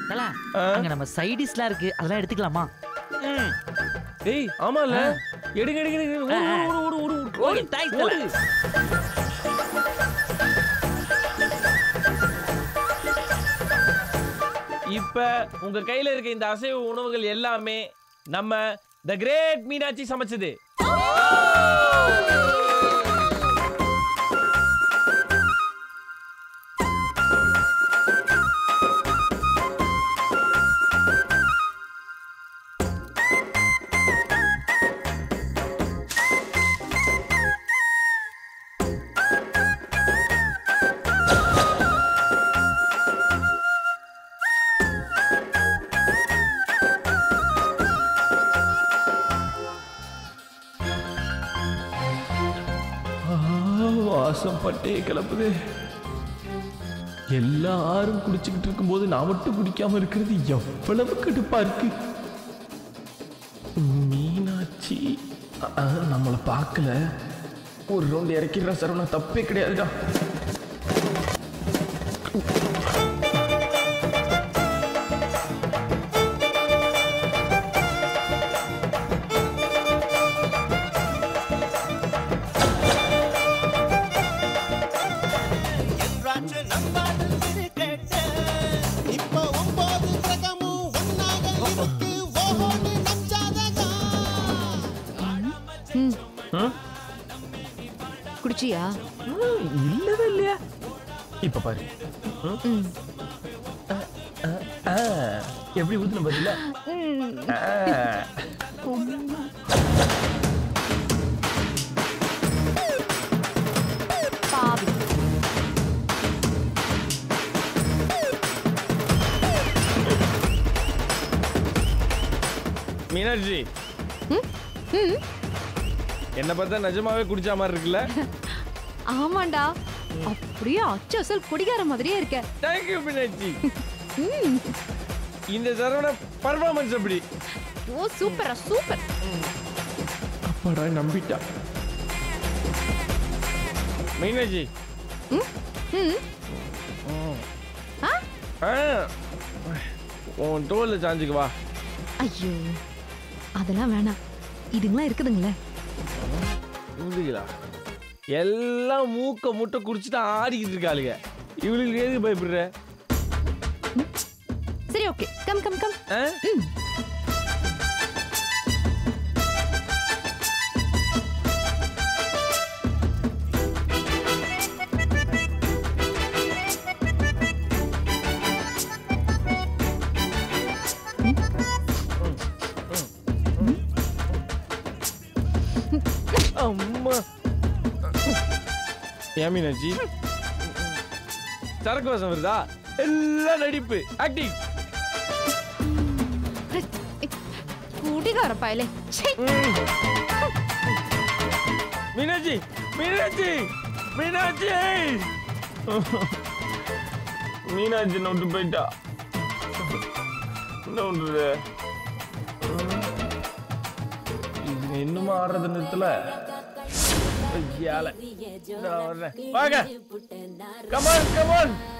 தல அங்க நம்ம சைடிஷ்லாம் இருக்கு அதெல்லாம் எடுத்துக்கலாமா ம். ஏய் ஆமால எடுங்க எடுங்க எடுங்க ஓடு ஓடு ஓடு ஓடு ஓடு ஓகே தேங்க்ஸ் தல இப்ப உங்க கையில இருக்க இந்த அசைவ உணவுகள் எல்லாமே நம்ம த கிரேட் மீனாட்சி சமைச்சது வாசம் பட்டே கிளப்புது எல்லாரும் குடிச்சுக்கிட்டு இருக்கும்போது நான் மட்டும் குடிக்காம இருக்கிறது எவ்வளவு கடுப்பா இருக்கு மீனாட்சி அ- அ, நம்மளை பார்க்கல ஒரு ரவுண்ட் இறக்கிடுற சரவணா தப்பே கிடையாதுடா என்றாச்சு நம்பாடு இது கேட்டு இப்போ ஒன்பது கிரகமும் ஒன்னாக இருக்கு ஓஹோன்னு நம் ஜாதகம் குடிச்சியா இல்லவே இல்லையா இப்ப பாரு ம். ஆ, எப்படி ஊத்துன பதில பாவி மீனாட்சி என்ன பார்த்தா நிஜமாவே குடிச்ச மாதிரி இருக்குல்ல ஆமாண்டா அப்படியே அச்சு அசல் குடிகார மாதிரியே இருக்க தேங்க்யூ மீனாட்சி இந்த சரவண பர்ஃபார்மன்ஸ் எப்படி ஓ சூப்பரா சூப்பர் அப்பாடா நம்பிட்டா மீனாட்சி ம் ஆ ஆ, உன் தோல்ல சாஞ்சுக்கு வா ஐயோ அதெல்லாம் வேணாம் இதுங்களாம் இருக்குதுங்களே புரிஞ்சுங்களா எல்லாம் மூக்க முட்டை குடிச்சிட்டு ஆடிக்கிட்டு இருக்காளுங்க இவளுக்கு எதுக்கு பயப்படுற சரி ஓகே கம் கம் கம் ஆ? ம் அம்மா ஏன் மீனாட்சி சரக்கு வாசம் வருதா எல்லாம் நடிப்பு ஆக்டிங் குடிகார பயலே ச்சே மீனாட்சி மீனாட்சி மீனாட்சி மீனாட்சி நோட்டு போயிட்டா என்ன பண்றது இது இன்னுமா ஆடுறது நிறுத்தல ஐயால. நான் வர்றேன். வாங்க கமான் கமான்